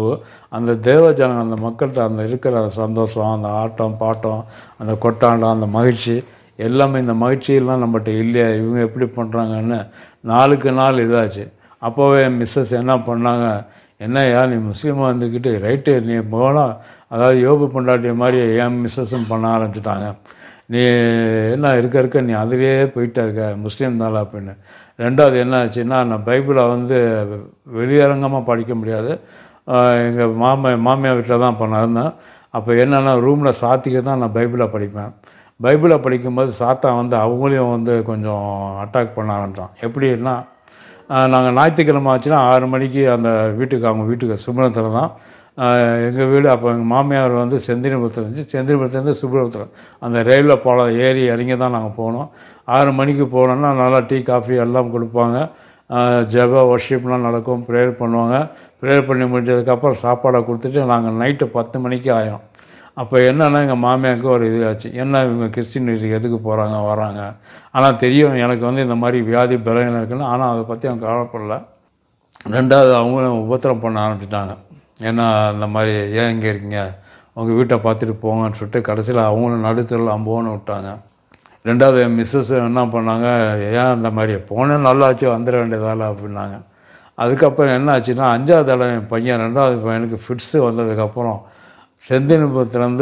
நோன்பு அந்த தேவ ஜனம் அந்த மக்கள்கிட்ட அந்த இருக்கிற அந்த சந்தோஷம் அந்த ஆட்டம் பாட்டம் அந்த கொட்டாண்டம் அந்த மகிழ்ச்சி எல்லாமே இந்த மகிழ்ச்சியெல்லாம் நம்மகிட்ட இல்லையா இவங்க எப்படி பண்ணுறாங்கன்னு நாளுக்கு நாள் இதாச்சு அப்போவே என் மிஸ்ஸஸ் என்ன பண்ணாங்க என்னய்யா நீ முஸ்லீமாக இருந்துக்கிட்டு ரைட்டு நீ போனால் அதாவது யோபு பொண்டாட்டிய மாதிரி என் மிஸ்ஸஸும் பண்ண ஆரம்பிச்சிட்டாங்க நீ என்ன இருக்க இருக்க நீ அதிலே போயிட்டே இருக்க முஸ்லீம் தானே அப்படின்னு ரெண்டாவது என்ன ஆச்சுன்னா நான் பைபிளை வந்து வெளியரங்கமாக படிக்க முடியாது எங்கள் மாமா மாமியார் வீட்டில் தான் அப்போ நான் இருந்தேன் அப்போ என்னென்னா ரூமில் சாத்திக்க தான் நான் பைபிளை படிப்பேன் பைபிளை படிக்கும்போது சாத்தான் வந்து அவங்களையும் வந்து கொஞ்சம் அட்டாக் பண்ண ஆரம்பித்தான் எப்படின்னா நாங்கள் ஞாயிற்றுக்கிழமை ஆச்சுன்னா ஆறு மணிக்கு அந்த வீட்டுக்கு அவங்க வீட்டுக்கு சுப்ரமத்தில் தான் எங்கள் வீடு அப்போ எங்கள் மாமியார் வந்து செந்தினிபுரத்தில் இருந்துச்சு செந்தினிபுரத்துலேருந்து சுப்ரமத்தில் அந்த ரயில்வே பாலம் ஏறி இறங்கி தான் நாங்கள் போனோம் ஆறு மணிக்கு போனோன்னா நல்லா டீ காஃபி எல்லாம் கொடுப்பாங்க ஜெப ஒர்ஷிப்லாம் நடக்கும் ப்ரேயர் பண்ணுவாங்க ப்ரேயர் பண்ணி முடிஞ்சதுக்கப்புறம் சாப்பாடை கொடுத்துட்டு நாங்கள் நைட்டு பத்து மணிக்கு ஆயிரும் அப்போ என்னென்னா எங்கள் மாமியாருக்கு ஒரு இது ஆச்சு என்ன இவங்க கிறிஸ்டின் இதுக்கு எதுக்கு போகிறாங்க வராங்க ஆனால் தெரியும் எனக்கு வந்து இந்த மாதிரி வியாதி பலவீனம் இருக்குன்னு ஆனால் அதை பற்றி அவங்க கவலைப்படல ரெண்டாவது அவங்களும் உபத்திரம் பண்ண ஆரம்பிச்சிட்டாங்க ஏன்னா இந்த மாதிரி ஏன் இங்கே இருக்கீங்க உங்கள் வீட்டை பார்த்துட்டு போங்கன்னு சொல்லிட்டு கடைசியில் அவங்களும் நடுத்தரில் அம்போன்னு விட்டாங்க ரெண்டாவது என் மிஸ்ஸஸ் என்ன பண்ணாங்க ஏன் இந்த மாதிரி போனேன் நல்லாச்சு வந்துட வேண்டியதால அப்படின்னாங்க அதுக்கப்புறம் என்ன ஆச்சுன்னா அஞ்சாவது தடவை என் பையன் ரெண்டாவது பையனுக்கு ஃபிட்ஸு வந்ததுக்கப்புறம் செந்தினிபுரத்துலேருந்து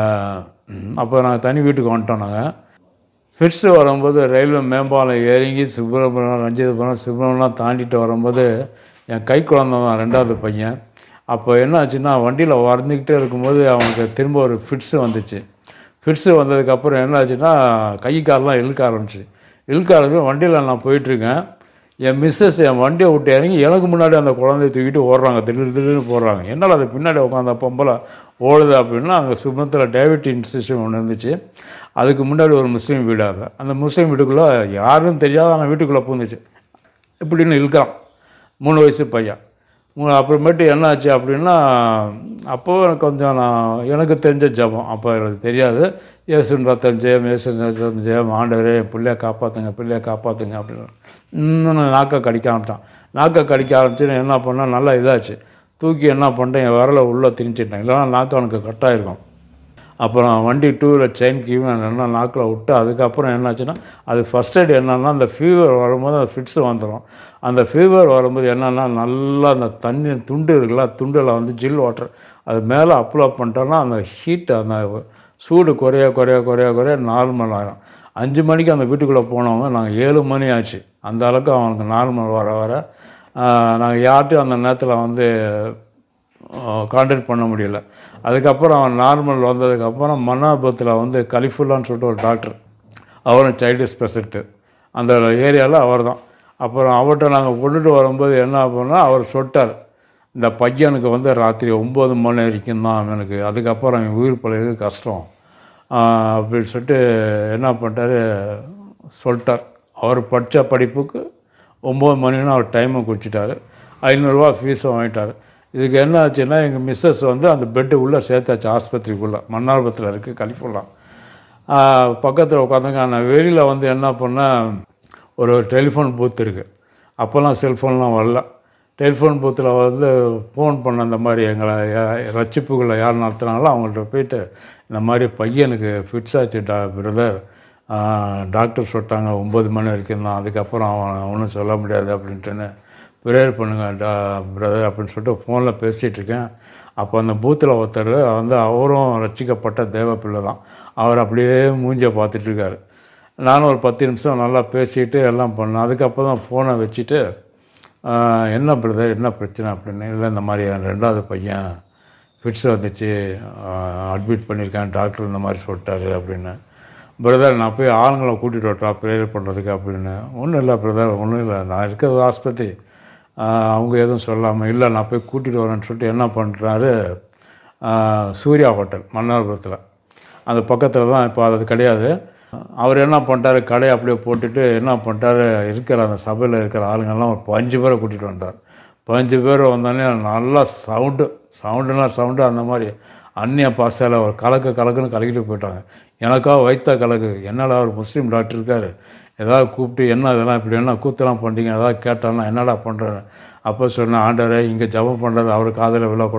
நாங்கள் அப்போ நாங்கள் தனி வீட்டுக்கு வந்துட்டோம் நாங்கள் ஃபிட்ஸு வரும்போது ரயில்வே மேம்பாலம் இறங்கி சுப்பிரமணியம் ரஞ்சிதபுரம் சுப்பிரமணியம் தாண்டிட்டு வரும்போது என் கை குழந்தை தான் ரெண்டாவது பையன் அப்போ என்ன ஆச்சுன்னா வண்டியில் வந்துக்கிட்டே இருக்கும்போது அவனுக்கு திரும்ப ஒரு ஃபிட்ஸு வந்துச்சு ஃபிட்ஸு வந்ததுக்கப்புறம் என்ன ஆச்சுன்னா கை காலெலாம் இழுக்க ஆரம்பிச்சு இழுக்க ஆரம்பிச்சு வண்டியில் நான் போயிட்டுருக்கேன் என் மிஸ்ஸஸ் என் வண்டியை விட்டு இறங்கி எனக்கு முன்னாடி அந்த குழந்தைய தூக்கிட்டு ஓடுறாங்க திடீர் திடீர்னு போடுறாங்க என்னால் அது பின்னாடி உட்காந்த பொம்பளை ஓடுது அப்படின்னா அங்கே சுமத்தில் டேவிட் இன்ஸ்டியூஷன் ஒன்று இருந்துச்சு அதுக்கு முன்னாடி ஒரு முஸ்லீம் வீடாக அந்த முஸ்லீம் வீட்டுக்குள்ளே யாரும் தெரியாத அந்த வீட்டுக்குள்ளே பூந்துச்சு இப்படின்னு இழுக்கிறான் மூணு வயசு பையன் மூணு அப்புறமேட்டு என்ன ஆச்சு அப்படின்னா அப்போது எனக்கு கொஞ்சம் நான் எனக்கு தெரிஞ்ச ஜபம் அப்போ எனக்கு தெரியாது இயேசுன் ரத்தம் ஜெயம் இயேசுன் ரத்தம் ஜெயம் ஆண்டவரே என் பிள்ளைய காப்பாற்றுங்க பிள்ளைய காப்பாற்றுங்க அப்படின்னு இன்னும் நாக்கை கடிக்க ஆரம்பிட்டான் நாக்கை கடிக்க ஆரம்பிச்சு என்ன பண்ணால் நல்லா இதாச்சு தூக்கி என்ன பண்ணிட்டேன் என் விரலை உள்ளே திணிச்சிட்டேன் இல்லைனா நாக்கு அவனுக்கு கட்டாயிருக்கும் அப்புறம் வண்டி டூ வீலர் செயின் கீவன் என்ன நாக்கில் விட்டு அதுக்கப்புறம் என்னாச்சுன்னா அது ஃபஸ்ட் எய்ட் என்னன்னா அந்த ஃபீவர் வரும்போது அந்த ஃபிட்ஸ் வந்துடும் அந்த ஃபீவர் வரும்போது என்னென்னா நல்லா அந்த தண்ணி துண்டு இருக்குல்ல துண்டில் வந்து ஜில் வாட்டர் அது மேலே அப்ளை பண்ணிட்டோன்னா அந்த ஹீட் அந்த சூடு குறைய குறைய குறைய குறைய நார்மல் ஆகிடும் அஞ்சு மணிக்கு அந்த வீட்டுக்குள்ளே போனவங்க நாங்கள் ஏழு மணி ஆச்சு அந்த அளவுக்கு அவனுக்கு நார்மல் வர வர நாங்கள் யார்ட்டையும் அந்த நேரத்தில் வந்து கான்டாக்ட் பண்ண முடியல அதுக்கப்புறம் அவன் நார்மல் வந்ததுக்கப்புறம் மன்னாபத்தில் வந்து கலிஃபுல்லான்னு சொல்லிட்டு ஒரு டாக்டர் அவரும் சைல்டு ஸ்பெஷலிஸ்ட்டு அந்த ஏரியாவில் அவர் தான் அப்புறம் அவர்கிட்ட நாங்கள் கொண்டுட்டு வரும்போது என்ன பண்ணால் அவர் சொல்லிட்டார் இந்த பையனுக்கு வந்து ராத்திரி ஒம்பது மணி வரைக்கும் தான் அவனுக்கு அதுக்கப்புறம் அவன் உயிர் பழையது கஷ்டம் அப்படின்னு சொல்லிட்டு என்ன பண்ணிட்டாரு சொல்லிட்டார் அவர் படித்த படிப்புக்கு ஒம்பது மணின்னு அவர் டைமை குடிச்சிட்டாரு ஐநூறுரூவா ஃபீஸும் வாங்கிட்டார் இதுக்கு என்ன ஆச்சுன்னா எங்கள் மிஸ்ஸஸ் வந்து அந்த பெட்டு உள்ளே சேர்த்தாச்சு ஆஸ்பத்திரிக்குள்ளே மன்னார்பத்தில் இருக்குது கலிஃபுல்லாம் பக்கத்தில் உட்காந்துங்க நான் வெளியில் வந்து என்ன பண்ணேன் ஒரு டெலிஃபோன் பூத் இருக்குது அப்போல்லாம் செல்ஃபோன்லாம் வரல டெலிஃபோன் பூத்தில் வந்து ஃபோன் பண்ண இந்த மாதிரி எங்களை ரட்சிப்புகளை யார் நடத்துனாலும் அவங்கள்ட்ட போயிட்டு இந்த மாதிரி பையனுக்கு ஃபிட்ஸ் ஆச்சு டா பிரதர் டாக்டர் சொல்லிட்டாங்க ஒம்பது மணி வரைக்கும் தான் அதுக்கப்புறம் அவன் ஒன்றும் சொல்ல முடியாது அப்படின்ட்டுன்னு ப்ரேயர் பண்ணுங்கள் டா பிரதர் அப்படின்னு சொல்லிட்டு ஃபோனில் பேசிகிட்டு இருக்கேன் அப்போ அந்த பூத்தில் ஒருத்தர் வந்து அவரும் ரட்சிக்கப்பட்ட தேவ பிள்ளை தான் அவர் அப்படியே மூஞ்சை பார்த்துட்ருக்காரு நானும் ஒரு பத்து நிமிஷம் நல்லா பேசிட்டு எல்லாம் பண்ணேன் அதுக்கப்புறம் தான் ஃபோனை வச்சுட்டு என்ன பிரதர் என்ன பிரச்சனை அப்படின்னு இல்லை இந்த மாதிரி என் ரெண்டாவது பையன் ஃபிட்ஸ் வந்துச்சு அட்மிட் பண்ணியிருக்கேன் டாக்டர் இந்த மாதிரி சொல்லிட்டாரு அப்படின்னு பிரதர் நான் போய் ஆளுங்களை கூட்டிகிட்டு வரட்டா ப்ரேயர் பண்ணுறதுக்கு அப்படின்னு ஒன்றும் இல்லை பிரதர் ஒன்றும் இல்லை நான் இருக்கிறது ஆஸ்பத்திரி அவங்க எதுவும் சொல்லாமல் இல்லை நான் போய் கூட்டிகிட்டு வரேன்னு சொல்லிட்டு என்ன பண்ணுறாரு சூர்யா ஹோட்டல் மன்னார்புரத்தில் அந்த பக்கத்தில் தான் இப்போ அது கிடையாது அவர் என்ன பண்ணிட்டாரு கடையை அப்படியே போட்டுட்டு என்ன பண்ணிட்டாரு இருக்கிற அந்த சபையில் இருக்கிற ஆளுங்கள்லாம் ஒரு பஞ்சு பேரை கூட்டிகிட்டு வந்தார் பஞ்சு பேர் வந்தோடனே நல்லா சவுண்டு சவுண்டுனா சவுண்டு அந்த மாதிரி அந்நிய பாஸ்தாவில் ஒரு கலக்கு கலக்குன்னு கலக்கிட்டு போயிட்டாங்க எனக்கா வைத்த கலக்கு என்னடா அவர் முஸ்லீம் டாக்டர் இருக்கார் ஏதாவது கூப்பிட்டு என்ன இதெல்லாம் இப்படி என்ன கூத்தெல்லாம் பண்ணுறீங்க ஏதாவது கேட்டாலும் என்னடா பண்ணுறேன் அப்போ சொன்னேன் ஆண்டவரே இங்கே ஜபம் பண்ணுறது அவர் காதில் விழக்கூடாது